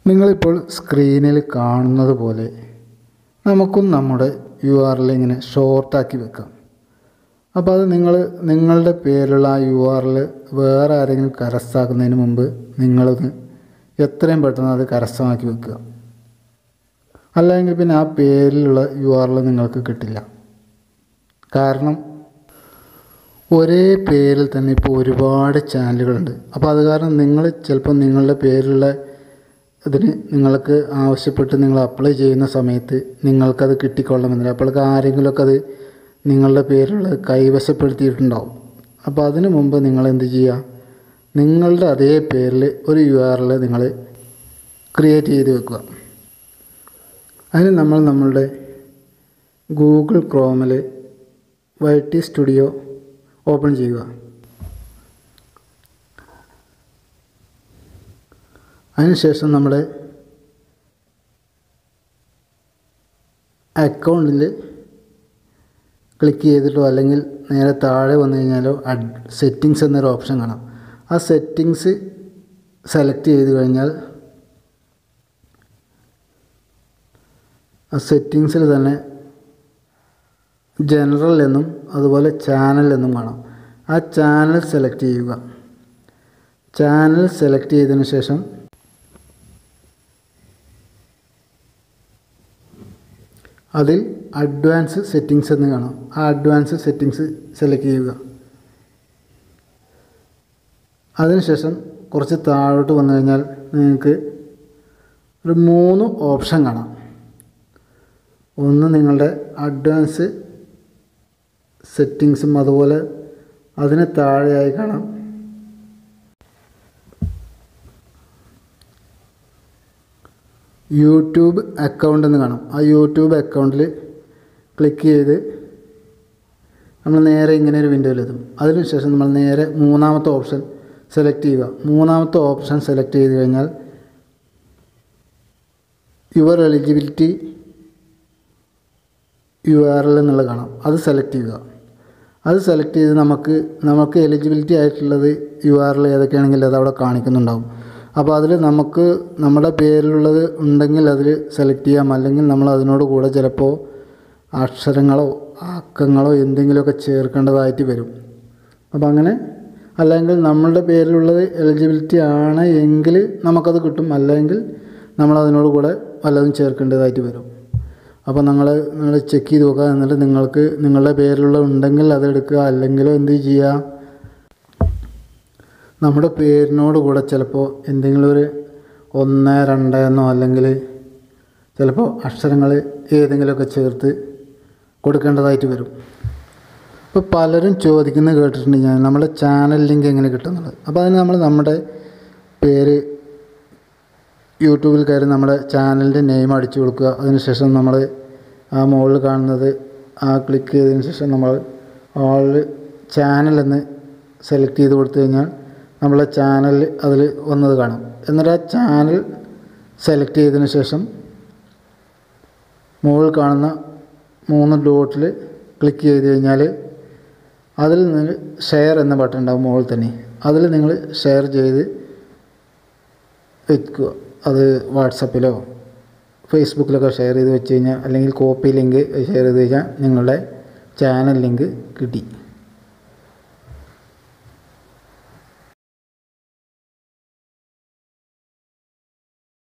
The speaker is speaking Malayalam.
നിങ്ങളിപ്പോൾ സ്ക്രീനിൽ കാണുന്നത് പോലെ നമുക്കും നമ്മുടെ യു ആർ എൽ ഇങ്ങനെ ഷോർട്ടാക്കി വെക്കാം അപ്പോൾ അത് നിങ്ങൾ നിങ്ങളുടെ പേരിലുള്ള ആ യു ആർ എൽ വേറെ ആരെങ്കിലും കരസ്ഥമാക്കുന്നതിന് മുമ്പ് നിങ്ങളത് എത്രയും പെട്ടെന്ന് അത് കരസ്ഥമാക്കി വെക്കുക അല്ലെങ്കിൽ പിന്നെ ആ പേരിലുള്ള യു ആർ എൽ നിങ്ങൾക്ക് കിട്ടില്ല കാരണം ഒരേ പേരിൽ തന്നെ ഇപ്പോൾ ഒരുപാട് ചാനലുകളുണ്ട് അപ്പോൾ അത് കാരണം നിങ്ങൾ ചിലപ്പോൾ നിങ്ങളുടെ പേരിലുള്ള ഇതിന് നിങ്ങൾക്ക് ആവശ്യപ്പെട്ട് നിങ്ങൾ അപ്ലൈ ചെയ്യുന്ന സമയത്ത് നിങ്ങൾക്കത് കിട്ടിക്കൊള്ളണമെന്നില്ല അപ്പോഴേക്ക് ആരെങ്കിലുമൊക്കെ അത് നിങ്ങളുടെ പേരിലുള്ള കൈവശപ്പെടുത്തിയിട്ടുണ്ടാവും അപ്പോൾ അതിനു മുമ്പ് നിങ്ങൾ എന്ത് ചെയ്യുക നിങ്ങളുടെ അതേ പേരിൽ ഒരു യു ആർ എൽ നിങ്ങൾ ക്രിയേറ്റ് ചെയ്ത് വെക്കുക അതിന് നമ്മൾ നമ്മളുടെ ഗൂഗിൾ ക്രോമിൽ വൈ ടി സ്റ്റുഡിയോ ഓപ്പൺ ചെയ്യുക അതിനുശേഷം നമ്മുടെ അക്കൗണ്ടിൽ ക്ലിക്ക് ചെയ്തിട്ടോ അല്ലെങ്കിൽ നേരെ താഴെ വന്നു കഴിഞ്ഞാലോ അഡ് സെറ്റിങ്സ് എന്നൊരു ഓപ്ഷൻ കാണാം ആ സെറ്റിങ്സ് സെലക്ട് ചെയ്ത് കഴിഞ്ഞാൽ ആ സെറ്റിങ്സിൽ തന്നെ ജനറൽ എന്നും അതുപോലെ ചാനൽ എന്നും കാണാം ആ ചാനൽ സെലക്ട് ചെയ്യുക ചാനൽ സെലക്ട് ചെയ്തതിന് ശേഷം അതിൽ അഡ്വാൻസ് സെറ്റിങ്സ് എന്ന് കാണാം ആ അഡ്വാൻസ് സെറ്റിങ്സ് സെലക്ട് ചെയ്യുക അതിനുശേഷം കുറച്ച് താഴോട്ട് വന്നു കഴിഞ്ഞാൽ നിങ്ങൾക്ക് ഒരു മൂന്ന് ഓപ്ഷൻ കാണാം ഒന്ന് നിങ്ങളുടെ അഡ്വാൻസ് സെറ്റിങ്സും അതുപോലെ അതിന് താഴെയായി കാണാം യൂട്യൂബ് അക്കൗണ്ട് എന്ന് കാണാം ആ യൂട്യൂബ് അക്കൗണ്ടിൽ ക്ലിക്ക് ചെയ്ത് നമ്മൾ നേരെ ഇങ്ങനെ ഒരു വിൻഡോയിലെത്തും അതിനുശേഷം നമ്മൾ നേരെ മൂന്നാമത്തെ ഓപ്ഷൻ സെലക്ട് ചെയ്യുക മൂന്നാമത്തെ ഓപ്ഷൻ സെലക്ട് ചെയ്ത് കഴിഞ്ഞാൽ your eligibility U R L എന്നുള്ളത് കാണാം അത് സെലക്ട് ചെയ്യുക അത് സെലക്ട് ചെയ്ത് നമുക്ക് നമുക്ക് എലിജിബിലിറ്റി ആയിട്ടുള്ളത് യു ആർ എൽ ഏതൊക്കെയാണെങ്കിൽ അത് അവിടെ കാണിക്കുന്നുണ്ടാവും അപ്പോൾ അതിൽ നമുക്ക് നമ്മുടെ പേരിലുള്ളത് ഉണ്ടെങ്കിൽ അതിൽ സെലക്ട് ചെയ്യാം അല്ലെങ്കിൽ നമ്മൾ അതിനോട് കൂടെ ചിലപ്പോൾ അക്ഷരങ്ങളോ അക്കങ്ങളോ എന്തെങ്കിലുമൊക്കെ ചേർക്കേണ്ടതായിട്ട് വരും അപ്പോൾ അങ്ങനെ അല്ലെങ്കിൽ നമ്മളുടെ പേരിലുള്ളത് എലിജിബിലിറ്റി ആണ് എങ്കിൽ നമുക്കത് കിട്ടും അല്ലെങ്കിൽ നമ്മൾ അതിനോട് കൂടെ വല്ലതും ചേർക്കേണ്ടതായിട്ട് വരും അപ്പോൾ നിങ്ങൾ നിങ്ങൾ ചെക്ക് ചെയ്ത് നോക്കുക എന്നിട്ട് നിങ്ങൾക്ക് നിങ്ങളുടെ പേരിലുള്ള ഉണ്ടെങ്കിൽ അത് എടുക്കുക അല്ലെങ്കിലോ എന്ത് ചെയ്യുക നമ്മുടെ പേരിനോട് കൂടെ ചിലപ്പോൾ എന്തെങ്കിലും ഒരു ഒന്ന് രണ്ട് എന്നോ അല്ലെങ്കിൽ ചിലപ്പോൾ അക്ഷരങ്ങൾ ഏതെങ്കിലുമൊക്കെ ചേർത്ത് കൊടുക്കേണ്ടതായിട്ട് വരും ഇപ്പോൾ പലരും ചോദിക്കുന്നത് കേട്ടിട്ടുണ്ട് ഞാൻ നമ്മുടെ ചാനൽ ലിങ്ക് എങ്ങനെ കിട്ടുന്നത് അപ്പോൾ അതിന് നമ്മൾ നമ്മുടെ പേര് യൂട്യൂബിൽ കയറി നമ്മുടെ ചാനലിൻ്റെ നെയിം അടിച്ചു കൊടുക്കുക അതിനുശേഷം നമ്മൾ ആ മുകളിൽ കാണുന്നത് ആ ക്ലിക്ക് ചെയ്തതിന് ശേഷം നമ്മൾ ആൾ ചാനൽ എന്ന് സെലക്ട് ചെയ്ത് കൊടുത്തു കഴിഞ്ഞാൽ നമ്മളെ ചാനൽ അതിൽ വന്നത് കാണാം എന്നിട്ട് ആ ചാനൽ സെലക്ട് ചെയ്തതിന് ശേഷം മുകളിൽ കാണുന്ന മൂന്ന് ഡോട്ടിൽ ക്ലിക്ക് ചെയ്ത് കഴിഞ്ഞാൽ അതിൽ നിന്ന് ഷെയർ എന്ന ബട്ടൺ ഉണ്ടാവും മുകളിൽ തന്നെ അതിൽ നിങ്ങൾ ഷെയർ ചെയ്ത് വെക്കുക അത് വാട്സപ്പിലോ ഫേസ്ബുക്കിലൊക്കെ ഷെയർ ചെയ്ത് വെച്ച് കഴിഞ്ഞാൽ അല്ലെങ്കിൽ കോപ്പി ലിങ്ക് ഷെയർ ചെയ്ത് കഴിഞ്ഞാൽ നിങ്ങളുടെ ചാനൽ ലിങ്ക് കിട്ടി